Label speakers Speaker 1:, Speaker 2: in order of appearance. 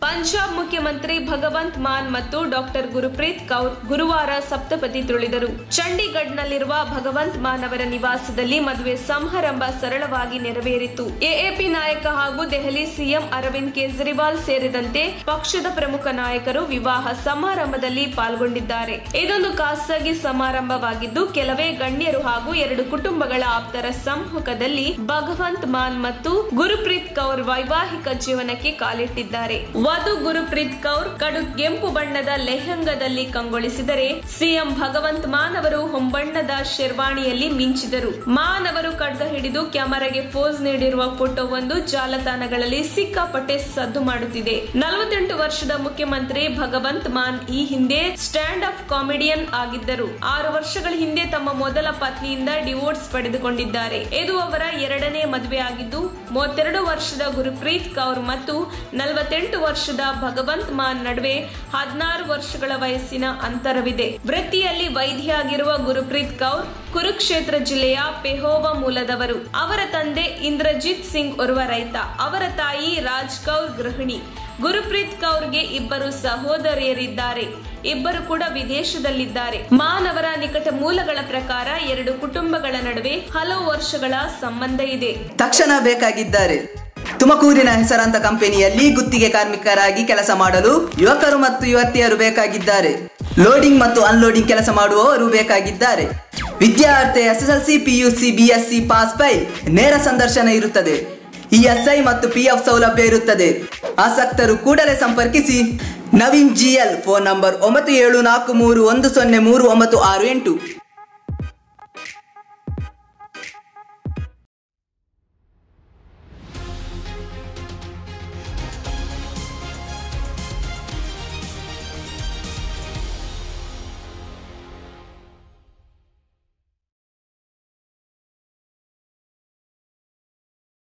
Speaker 1: ಪಂಜಾಬ್ ಮುಖ್ಯಮಂತ್ರಿ ಭಗವಂತ್ ಮಾನ್ ಮತ್ತು ಡಾಕ್ಟರ್ ಗುರುಪ್ರೀತ್ ಕೌರ್ ಗುರುವಾರ ಸಪ್ತಪದಿ ತುಳಿದರು ಚಂಡೀಗಢ್ನಲ್ಲಿರುವ ಭಗವಂತ್ ಮಾನ್ ಅವರ ನಿವಾಸದಲ್ಲಿ ಮದುವೆ ಸಮಾರಂಭ ಸರಳವಾಗಿ ನೆರವೇರಿತು ಎಎಪಿ ನಾಯಕ ಹಾಗೂ ದೆಹಲಿ ಸಿಎಂ ಅರವಿಂದ್ ಕೇಜ್ರಿವಾಲ್ ಸೇರಿದಂತೆ ಪಕ್ಷದ ಪ್ರಮುಖ ನಾಯಕರು ವಿವಾಹ ಸಮಾರಂಭದಲ್ಲಿ ಪಾಲ್ಗೊಂಡಿದ್ದಾರೆ ಇದೊಂದು ಖಾಸಗಿ ಸಮಾರಂಭವಾಗಿದ್ದು ಕೆಲವೇ ಗಣ್ಯರು ಹಾಗೂ ಎರಡು ಕುಟುಂಬಗಳ ಆಪ್ತರ ಸಮ್ಮುಖದಲ್ಲಿ ಭಗವಂತ್ ಮಾನ್ ಮತ್ತು ಗುರುಪ್ರೀತ್ ಕೌರ್ ವೈವಾಹಿಕ ಜೀವನಕ್ಕೆ ಕಾಲಿಟ್ಟಿದ್ದಾರೆ ವಧು ಗುರುಪ್ರೀತ್ ಕೌರ್ ಕಡು ಕೆಂಪು ಬಣ್ಣದ ಲೆಹಂಗದಲ್ಲಿ ಕಂಗೊಳಿಸಿದರೆ ಸಿಎಂ ಭಗವಂತ್ ಮಾನ್ ಅವರು ಹೊಂಬಣ್ಣದ ಶೆರ್ವಾಣಿಯಲ್ಲಿ ಮಿಂಚಿದರು ಮಾನ್ ಅವರು ಖಡ್ಗ ಹಿಡಿದು ಕ್ಯಾಮೆರಾಗೆ ಪೋಸ್ ನೀಡಿರುವ ಫೋಟೋವೊಂದು ಜಾಲತಾಣಗಳಲ್ಲಿ ಸಿಕ್ಕಾಪಟ್ಟೆ ಸದ್ದು ಮಾಡುತ್ತಿದೆ ನಲವತ್ತೆಂಟು ವರ್ಷದ ಮುಖ್ಯಮಂತ್ರಿ ಭಗವಂತ್ ಮಾನ್ ಈ ಹಿಂದೆ ಸ್ಟ್ಯಾಂಡ್ ಅಪ್ ಕಾಮಿಡಿಯನ್ ಆಗಿದ್ದರು ಆರು ವರ್ಷಗಳ ಹಿಂದೆ ತಮ್ಮ ಮೊದಲ ಪತ್ನಿಯಿಂದ ಡಿವೋರ್ಸ್ ಪಡೆದುಕೊಂಡಿದ್ದಾರೆ ಇದು ಅವರ ಎರಡನೇ ಮದುವೆ ಆಗಿದ್ದು ಮೂವತ್ತೆರಡು ವರ್ಷದ ಗುರುಪ್ರೀತ್ ಕೌರ್ ಮತ್ತು ನಲವತ್ತೆಂಟು ವರ್ಷದ ಭಗವಂತ್ ಮಾನ್ ನಡುವೆ ಹದಿನಾರು ವರ್ಷಗಳ ವಯಸ್ಸಿನ ಅಂತರವಿದೆ ವೃತ್ತಿಯಲ್ಲಿ ವೈದ್ಯರಾಗಿರುವ ಗುರುಪ್ರೀತ್ ಕೌರ್ ಕುರುಕ್ಷೇತ್ರ ಜಿಲ್ಲೆಯ ಪೆಹೋವಾ ಮೂಲದವರು ಅವರ ತಂದೆ ಇಂದ್ರಜಿತ್ ಸಿಂಗ್ ಓರ್ವ ರೈತ ಅವರ ತಾಯಿ ರಾಜ್ ಕೌರ್ ಗೃಹಿಣಿ ಗುರುಪ್ರೀತ್ ಕೌರ್ಗೆ ಇಬ್ಬರು ಸಹೋದರಿಯರಿದ್ದಾರೆ ಇಬ್ಬರು ಕೂಡ ವಿದೇಶದಲ್ಲಿದ್ದಾರೆ ಮಾನ್ ಅವರ ನಿಕಟ ಮೂಲಗಳ ಪ್ರಕಾರ ಎರಡು ಕುಟುಂಬಗಳ ನಡುವೆ ಹಲವು ವರ್ಷಗಳ ಸಂಬಂಧ ಇದೆ
Speaker 2: ತಕ್ಷಣ ಬೇಕಾಗಿದ್ದಾರೆ ತುಮಕೂರಿನ ಹೆಸರಾಂತ ಕಂಪನಿಯಲ್ಲಿ ಗುತ್ತಿಗೆ ಕಾರ್ಮಿಕರಾಗಿ ಕೆಲಸ ಮಾಡಲು ಯುವಕರು ಮತ್ತು ಯುವತಿಯರು ಬೇಕಾಗಿದ್ದಾರೆ ಲೋಡಿಂಗ್ ಮತ್ತು ಅನ್ಲೋಡಿಂಗ್ ಕೆಲಸ ಮಾಡುವವರು ಬೇಕಾಗಿದ್ದಾರೆ ವಿದ್ಯಾರ್ಥಿ SSLC PUC BSc pass fail ನೇರ ಸಂದರ್ಶನ ಇರುತ್ತದೆ ಇಎಸ್ಐ ಮತ್ತು ಪಿಎಫ್ ಸೌಲಭ್ಯ ಇರುತ್ತದೆ ಆಸಕ್ತರು ಕೂಡಲೇ ಸಂಪರ್ಕಿಸಿ ನವೀನ್ ಜಿಎಲ್ ಫೋನ್ ನಂಬರ್ ಒಂಬತ್ತು ಏಳು ನಾಲ್ಕು ಮೂರು ಒಂದು ಸೊನ್ನೆ ಮೂರು ಒಂಬತ್ತು ಆರು ಎಂಟು